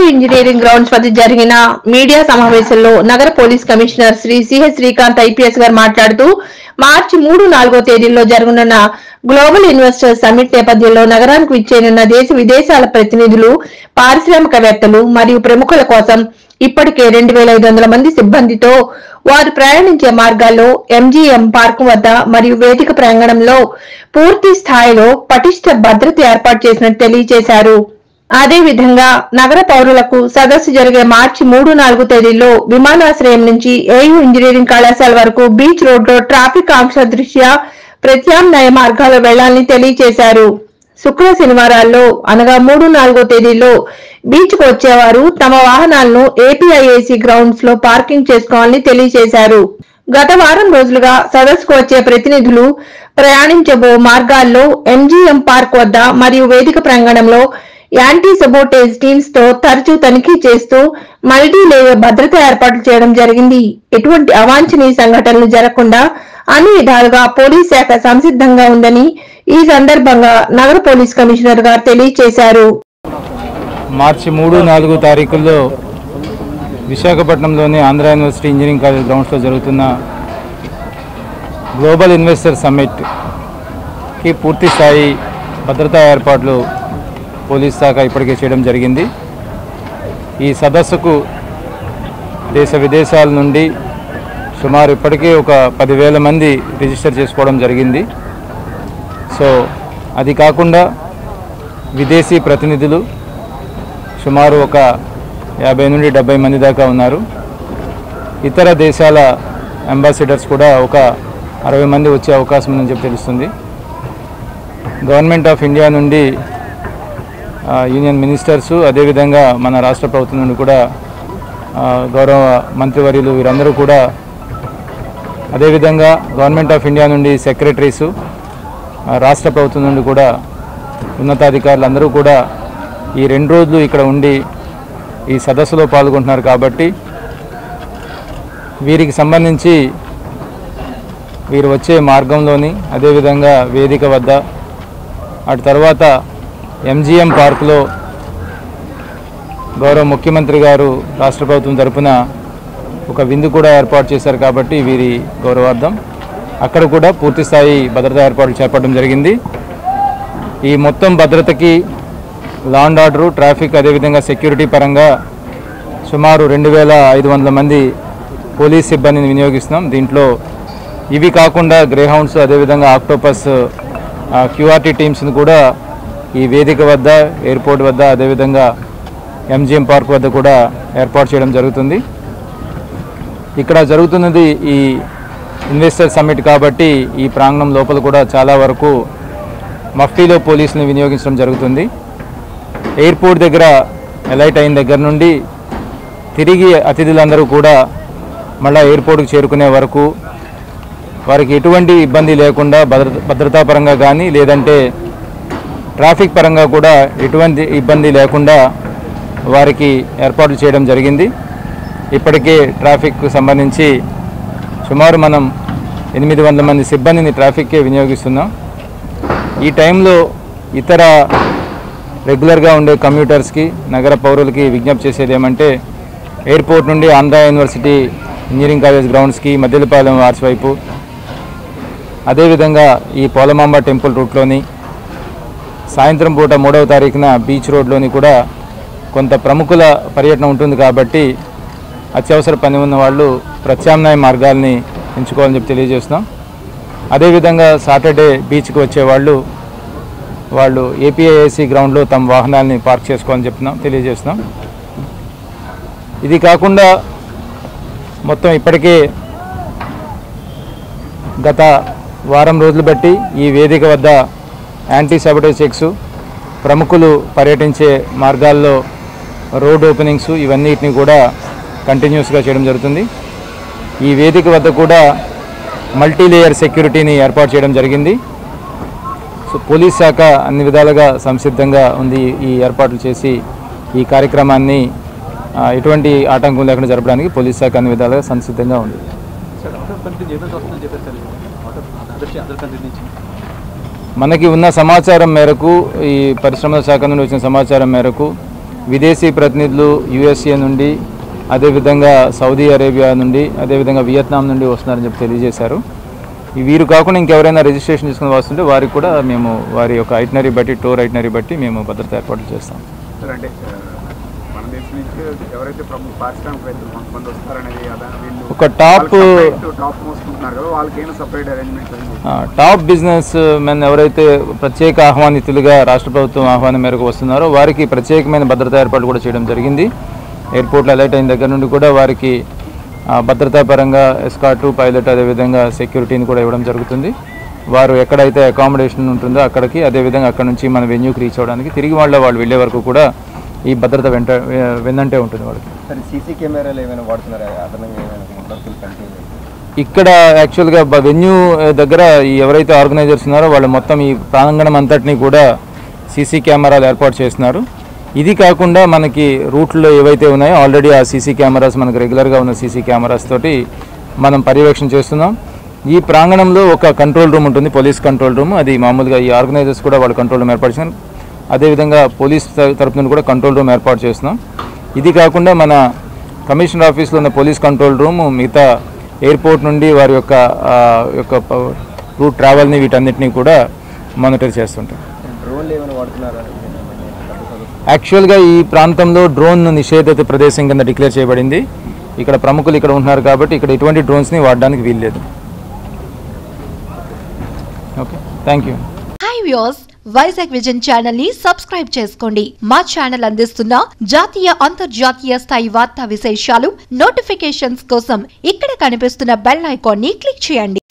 engineering grounds వద్ద జరిగిన media సమావేశంలో నగర police commissioner Shri CH Srikanth IPS గారు మాట్లాడుతూ మార్చి మూడు నాలుగో తేదీల్లో జరగనున్న గ్లోబల్ ఇన్వెస్టర్స్ సమ్మిట్ నేపథ్యంలో నగరానికి విచ్చేయనున్న దేశ విదేశాల ప్రతినిధులు పారిశ్రామికవేత్తలు మరియు ప్రముఖుల కోసం ఇప్పటికే రెండు వేల ఐదు వందల మంది సిబ్బందితో వారు ప్రయాణించే మార్గాల్లో ఎంజీఎం పార్క్ వద్ద మరియు వేదిక ప్రాంగణంలో పూర్తి స్థాయిలో పటిష్ట భద్రత ఏర్పాటు చేసినట్టు తెలియజేశారు అదే విధంగా నగర పౌరులకు సదస్సు జరిగే మార్చి మూడు నాలుగు తేదీల్లో విమానాశ్రయం నుంచి ఏయూ ఇంజనీరింగ్ కళాశాల వరకు బీచ్ రోడ్ లో ట్రాఫిక్ ఆంక్షల దృష్ట్యా ప్రత్యామ్నాయ మార్గాల్లో వెళ్లాలని తెలియజేశారు శుక్ర శనివారాల్లో అనగా మూడు నాలుగో తేదీల్లో బీచ్ కు వచ్చేవారు తమ వాహనాలను ఏపీఐఏసీ గ్రౌండ్స్ లో పార్కింగ్ చేసుకోవాలని తెలియజేశారు గత వారం రోజులుగా సదస్సుకు వచ్చే ప్రతినిధులు ప్రయాణించబో మార్గాల్లో ఎంజీఎం పార్క్ వద్ద మరియు వేదిక ప్రాంగణంలో యాంటీ సబోటేజ్ టీమ్స్ తో తరచూ తనిఖీ చేస్తూ మల్టీ లేయర్ భద్రత ఏర్పాట్లు చేయడం జరిగింది ఎటువంటి అవాంఛనీయ సంఘటనలు జరగకుండా అన్ని విధాలుగా పోలీస్ శాఖ సంసిద్ధంగా ఉందని ఈ సందర్భంగా నగర పోలీస్ కమిషనర్ గారు తెలియజేశారు మార్చి మూడు నాలుగు తారీఖుల్లో విశాఖపట్నంలోని ఆంధ్ర యూనివర్సిటీ ఇంజనీరింగ్ కాలేజ్ గ్రౌండ్స్లో జరుగుతున్న గ్లోబల్ ఇన్వెస్టర్ సమ్మిట్కి పూర్తి స్థాయి భద్రతా ఏర్పాట్లు పోలీస్ శాఖ ఇప్పటికే చేయడం జరిగింది ఈ సదస్సుకు దేశ విదేశాల నుండి సుమారు ఇప్పటికే ఒక పదివేల మంది రిజిస్టర్ చేసుకోవడం జరిగింది సో అది కాకుండా విదేశీ ప్రతినిధులు సుమారు ఒక యాభై నుండి డెబ్బై మంది దాకా ఉన్నారు ఇతర దేశాల అంబాసిడర్స్ కూడా ఒక అరవై మంది వచ్చే అవకాశం ఉందని చెప్పి తెలుస్తుంది గవర్నమెంట్ ఆఫ్ ఇండియా నుండి ఆ, యూనియన్ మినిస్టర్సు అదేవిధంగా మన రాష్ట్ర ప్రభుత్వం నుండి కూడా ఆ, గౌరవ మంత్రివర్యులు వీరందరూ కూడా అదేవిధంగా గవర్నమెంట్ ఆఫ్ ఇండియా నుండి సెక్రటరీసు ఆ, రాష్ట్ర ప్రభుత్వం నుండి కూడా ఉన్నతాధికారులు అందరూ కూడా ఈ రెండు రోజులు ఇక్కడ ఉండి ఈ సదస్సులో పాల్గొంటున్నారు కాబట్టి వీరికి సంబంధించి వీరు వచ్చే మార్గంలోని అదేవిధంగా వేదిక వద్ద అటు తర్వాత ఎంజిఎం పార్కులో గౌరవ ముఖ్యమంత్రి గారు రాష్ట్ర ప్రభుత్వం తరపున ఒక విందు కూడా ఏర్పాటు చేశారు కాబట్టి వీరి గౌరవార్థం అక్కడ కూడా పూర్తి స్థాయి భద్రతా ఏర్పాట్లు చేపట్టడం జరిగింది ఈ మొత్తం భద్రతకి లా అండ్ ఆర్డరు ట్రాఫిక్ అదేవిధంగా సెక్యూరిటీ పరంగా సుమారు రెండు వేల ఐదు వందల మంది పోలీస్ సిబ్బందిని వినియోగిస్తున్నాం దీంట్లో ఇవి కాకుండా గ్రేహౌండ్స్ అదేవిధంగా ఆక్టోపస్ క్యూఆర్టీ టీమ్స్ని కూడా ఈ వేదిక వద్ద ఎయిర్పోర్ట్ వద్ద అదేవిధంగా ఎంజిఎం పార్క్ వద్ద కూడా ఏర్పాటు చేయడం జరుగుతుంది ఇక్కడ జరుగుతున్నది ఈ ఇన్వెస్టర్ సమ్మిట్ కాబట్టి ఈ ప్రాంగణం లోపల కూడా చాలా వరకు మఫ్టీలో పోలీసులను వినియోగించడం జరుగుతుంది ఎయిర్పోర్ట్ దగ్గర ఎలైట్ అయిన దగ్గర నుండి తిరిగి అతిథులందరూ కూడా మళ్ళా ఎయిర్పోర్ట్కి చేరుకునే వరకు వారికి ఎటువంటి ఇబ్బంది లేకుండా భద్రత భద్రతా పరంగా కానీ లేదంటే ట్రాఫిక్ పరంగా కూడా ఎటువంటి ఇబ్బంది లేకుండా వారికి ఏర్పాట్లు చేయడం జరిగింది ఇప్పటికే ట్రాఫిక్కు సంబంధించి సుమారు మనం ఎనిమిది వందల మంది సిబ్బందిని ట్రాఫిక్కే వినియోగిస్తున్నాం ఈ టైంలో ఇతర రెగ్యులర్గా ఉండే కమ్యూటర్స్కి నగర పౌరులకి విజ్ఞప్తి చేసేది ఏమంటే ఎయిర్పోర్ట్ నుండి ఆంధ్ర యూనివర్సిటీ ఇంజనీరింగ్ కాలేజ్ గ్రౌండ్స్కి మద్దెలపాలెం ఆర్చ్ వైపు అదేవిధంగా ఈ పోలమాంబ టెంపుల్ రూట్లోని సాయంత్రం పూట మూడవ తారీఖున బీచ్ రోడ్లోని కూడా కొంత ప్రముఖుల పర్యటన ఉంటుంది కాబట్టి అత్యవసర పని ఉన్న వాళ్ళు ప్రత్యామ్నాయ మార్గాల్ని ఎంచుకోవాలని చెప్పి తెలియజేస్తున్నాం అదేవిధంగా సాటర్డే బీచ్కి వచ్చే వాళ్ళు వాళ్ళు ఏపీఐఏసీ గ్రౌండ్లో తమ వాహనాలని పార్క్ చేసుకోవాలని చెప్తున్నాం తెలియజేస్తున్నాం ఇది కాకుండా మొత్తం ఇప్పటికే గత వారం రోజులు బట్టి ఈ వేదిక వద్ద యాంటీ సబటేజ్ చెక్స్ ప్రముఖులు పర్యటించే మార్గాల్లో రోడ్ ఓపెనింగ్స్ ఇవన్నిటిని కూడా కంటిన్యూస్గా చేయడం జరుగుతుంది ఈ వేదిక వద్ద కూడా మల్టీ లేయర్ సెక్యూరిటీని ఏర్పాటు చేయడం జరిగింది సో పోలీస్ శాఖ అన్ని విధాలుగా సంసిద్ధంగా ఉంది ఈ ఏర్పాట్లు చేసి ఈ కార్యక్రమాన్ని ఆ, ఎటువంటి ఆటంకం లేకుండా జరపడానికి పోలీస్ శాఖ అన్ని విధాలుగా సంసిద్ధంగా ఉంది sir out of country journals వస్తుందని చెప్పారు sir out of other other country నుంచి మనకి ఉన్న సమాచారం మేరకు ఈ పరిశ్రమల శాఖ నుండి వచ్చిన సమాచారం మేరకు విదేశీ ప్రతినిధులు యుఎస్ఏ నుండి అదేవిధంగా సౌదీ అరేబియా నుండి అదేవిధంగా వియత్నాం నుండి వస్తున్నారని చెప్పి తెలియజేశారు ఈ వీరు కాకుండా ఇంకెవరైనా రిజిస్ట్రేషన్ చేసుకుని వస్తుంటే వారికి కూడా మేము వారి యొక్క ఐటనరీ బట్టి టూర్ ఐటనరీ బట్టి మేము భద్రత ఏర్పాట్లు చేస్తాం సార్ అంటే ఆ, మన దేశం నుంచి ఎవరైతే ప్రముఖ పారిశ్రామికవేత్తలు కొంతమంది వస్తారనేది అదా వీళ్ళు ఒక టాప్ టాప్ మోసుకుంటున్నారు కదా వాళ్ళకి ఏమైనా సపరేట్ అరేంజ్మెంట్ ఆ, టాప్ బిజినెస్ మెన్ ఎవరైతే ప్రత్యేక ఆహ్వానితులుగా రాష్ట్ర ప్రభుత్వం ఆహ్వానం మేరకు వస్తున్నారో వారికి ప్రత్యేకమైన భద్రతా ఏర్పాట్లు కూడా చేయడం జరిగింది ఎయిర్పోర్ట్లో అలర్ట్ అయిన దగ్గర నుండి కూడా వారికి ఆ, భద్రతా పరంగా ఎస్కాటు పైలట్ అదేవిధంగా సెక్యూరిటీని కూడా ఇవ్వడం జరుగుతుంది వారు ఎక్కడైతే అకామిడేషన్ ఉంటుందో అక్కడికి అదేవిధంగా అక్కడ నుంచి మన వెన్యూకి రీచ్ అవ్వడానికి తిరిగి వాళ్ళ వాళ్ళు వెళ్ళే వరకు కూడా ఈ భద్రత వెంట వెన్నంటే ఉంటుంది వాళ్ళకి సరే సీసీ కెమెరాలు ఏమైనా వాడుతున్నారా అదనంగా ఏమైనా ముందస్తులు కంటిన్యూ ఇక్కడ యాక్చువల్గా బ- వెన్యూ దగ్గర ఈ ఎవరైతే ఆర్గనైజర్స్ ఉన్నారో వాళ్ళు మొత్తం ఈ ప్రాంగణం అంతటినీ కూడా సీసీ కెమెరాలు ఏర్పాటు చేస్తున్నారు ఇది కాకుండా మనకి రూట్లో ఏవైతే ఉన్నాయో ఆల్రెడీ ఆ సీసీ కెమెరాస్ మనకు రెగ్యులర్గా ఉన్న సీసీ కెమెరాస్ తోటి మనం పర్యవేక్షణ చేస్తున్నాం ఈ ప్రాంగణంలో ఒక కంట్రోల్ రూమ్ ఉంటుంది పోలీస్ కంట్రోల్ రూమ్ అది మామూలుగా ఈ ఆర్గనైజర్స్ కూడా వాళ్ళు కంట్రోల్ రూమ్ ఏర్పాటు చేస్తున్నారు అదేవిధంగా పోలీస్ త- తరపు నుండి కూడా కంట్రోల్ రూమ్ ఏర్పాటు చేస్తున్నాం ఇది కాకుండా మన కమిషనర్ ఆఫీస్లో ఉన్న పోలీస్ కంట్రోల్ రూమ్ మిగతా ఎయిర్పోర్ట్ నుండి వారి యొక్క ఆ, యొక్క ప- రూట్ ట్రావెల్ని వీటన్నిటిని కూడా మానిటర్ చేస్తుంటాం డ్రోన్లు ఏమైనా వాడుతున్నారా యాక్చువల్గా ఈ ప్రాంతంలో డ్రోన్ నిషేధిత ప్రదేశం కింద డిక్లేర్ చేయబడింది ఇక్కడ ప్రముఖులు ఇక్కడ ఉంటున్నారు కాబట్టి ఇక్కడ ఎటువంటి డ్రోన్స్ని వాడడానికి వీల్లేదు okay thank you hi views Vizag vision channel ని సబ్స్క్రైబ్ చేసుకోండి మా ఛానల్ అందిస్తున్న జాతీయ అంతర్జాతీయ స్థాయి వార్తా విశేషాలు నోటిఫికేషన్స్ కోసం ఇక్కడ కనిపిస్తున్న బెల్ ఐకాన్ ని క్లిక్ చేయండి